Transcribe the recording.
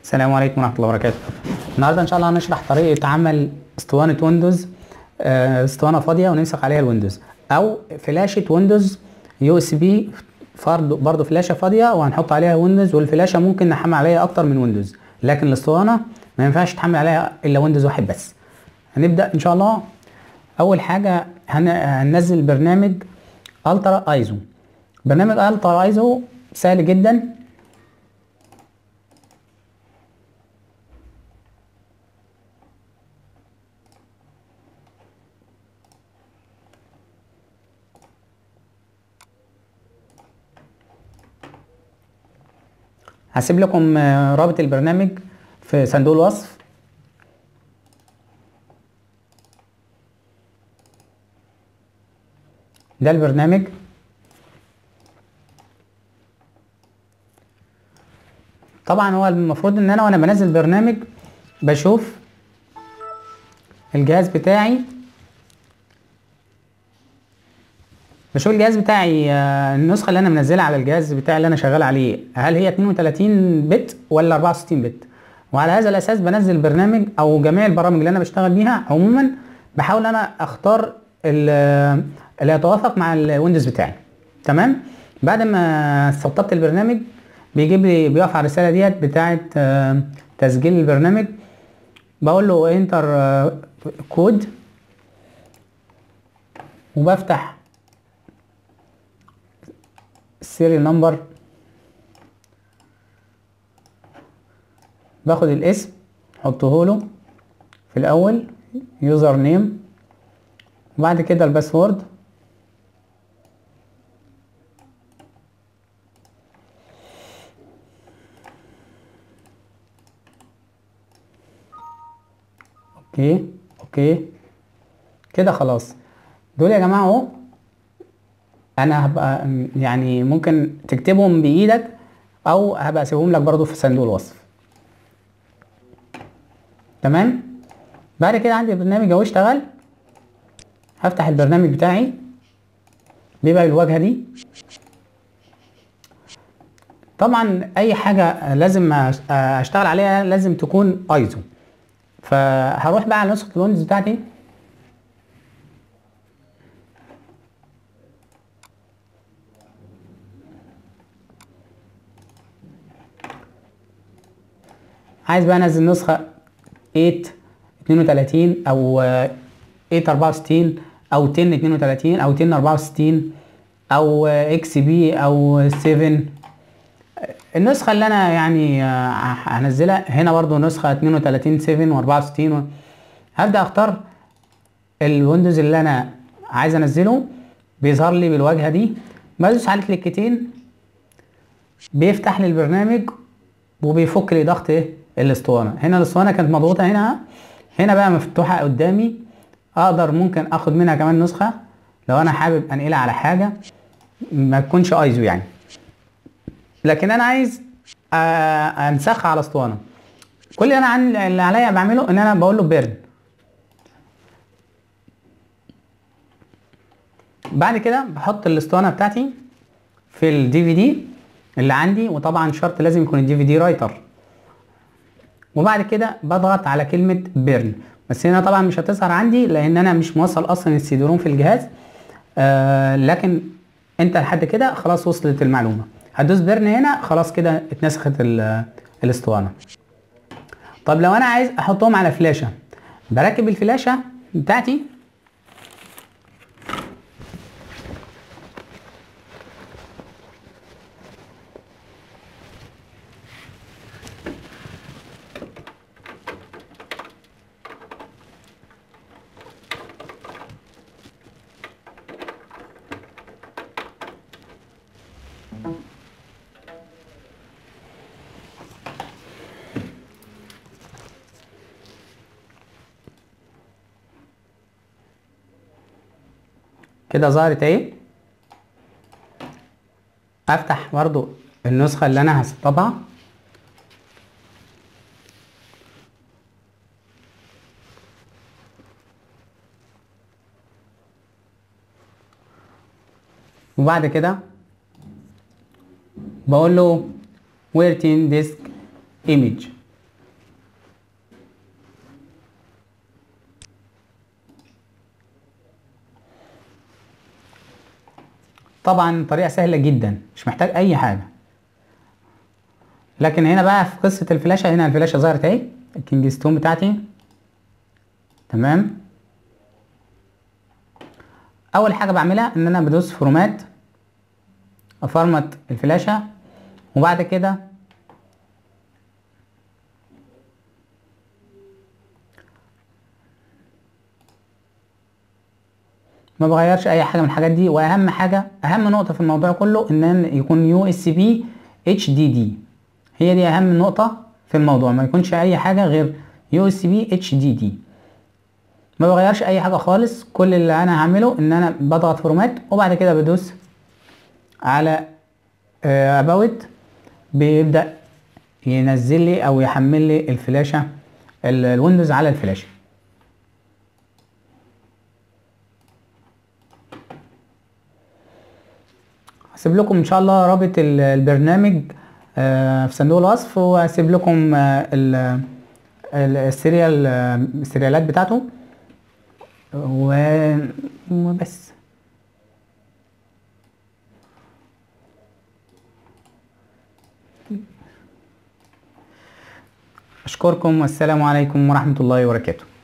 السلام عليكم ورحمه الله وبركاته النهارده ان شاء الله هنشرح طريقه عمل اسطوانه ويندوز آه، اسطوانه فاضيه ونمسك عليها الويندوز او فلاشه ويندوز يو اس بي برضه فلاشه فاضيه وهنحط عليها ويندوز والفلاشه ممكن نحمل عليها اكتر من ويندوز لكن الاسطوانه ما ينفعش تحمل عليها الا ويندوز واحد بس هنبدا ان شاء الله اول حاجه هن- هننزل برنامج الترا ايزو برنامج الترا ايزو سهل جدا هسيب لكم آه، رابط البرنامج في صندوق الوصف ده البرنامج طبعا هو المفروض ان انا وانا بنزل برنامج بشوف الجهاز بتاعي بشوف الجهاز بتاعي آه، النسخه اللي انا منزلها على الجهاز بتاعي اللي انا شغال عليه هل هي 32 بت ولا 64 بت وعلى هذا الاساس بنزل برنامج او جميع البرامج اللي انا بشتغل بيها عموما بحاول انا اختار ال- اللي يتوافق مع الويندوز بتاعي تمام بعد ما استقطبت البرنامج بيجيب لي بيقف على الرساله ديت بتاعه آه، تسجيل البرنامج بقول له انتر آه، كود وبفتح السيريال نمبر باخد الاسم احطه له في الاول يوزر نيم وبعد كده الباسورد اوكي اوكي كده خلاص دول يا جماعه اهو انا هبقى يعني ممكن تكتبهم بايدك او هبقى اسيبهم لك برضو في صندوق الوصف تمام بعد كده عندي البرنامج اهو اشتغل هفتح البرنامج بتاعي بيبقى بالواجهه دي طبعا اي حاجه لازم أش- اشتغل عليها لازم تكون ايزو فهروح بقى على نسخه الويندوز بتاعتي عايز بقى انزل نسخه 8 32 او آه، 8 64 او 10 32 او 10 64 او اكس بي او 7 النسخه اللي انا يعني آه، هنزلها هنا برضو نسخه 32 7 و64 هبدا اختار الويندوز اللي انا عايز انزله بيظهر لي بالواجهه دي بدوس على كليكتين بيفتح لي البرنامج وبيفك لي ضغط ايه الاسطوانه هنا الاسطوانه كانت مضغوطه هنا هنا بقى مفتوحه قدامي اقدر ممكن اخد منها كمان نسخه لو انا حابب انقلها على حاجه ما تكونش ايزو يعني لكن انا عايز آه، انسخها على اسطوانه كل اللي انا عن- اللي عليا بعمله ان انا بقول له بيرن بعد كده بحط الاسطوانه بتاعتي في الدي في دي اللي عندي وطبعا شرط لازم يكون الدي في دي رايتر وبعد كده بضغط على كلمة بيرن بس هنا طبعا مش هتظهر عندي لان انا مش موصل اصلا السي دي روم في الجهاز آه لكن انت لحد كده خلاص وصلت المعلومة هتدوس بيرن هنا خلاص كده اتنسخت ال- الاسطوانة طب لو انا عايز احطهم على فلاشة بركب الفلاشة بتاعتي كده ظهرت اهي افتح برضو النسخة اللي انا هسطبها وبعد كده بقول له where in disk image طبعا طريقة سهلة جدا مش محتاج اي حاجة لكن هنا بقى في قصة الفلاشة هنا الفلاشة ظهرت اهي الكينجستون بتاعتي تمام اول حاجة بعملها ان انا بدوس فورمات افرمت الفلاشة وبعد كده ما بغيرش اي حاجه من الحاجات دي واهم حاجه اهم نقطه في الموضوع كله ان يكون يو اس بي اتش دي دي هي دي اهم نقطه في الموضوع ما يكونش اي حاجه غير يو اس بي اتش دي دي ما بغيرش اي حاجه خالص كل اللي انا هعمله ان انا بضغط فورمات وبعد كده بدوس على اباوت بيبدا ينزل لي او يحمل لي الفلاشه الويندوز على الفلاشه هسيب لكم ان شاء الله رابط البرنامج في صندوق الوصف وهسيب لكم السيريال السيريالات بتاعته وبس اشكركم والسلام عليكم ورحمه الله وبركاته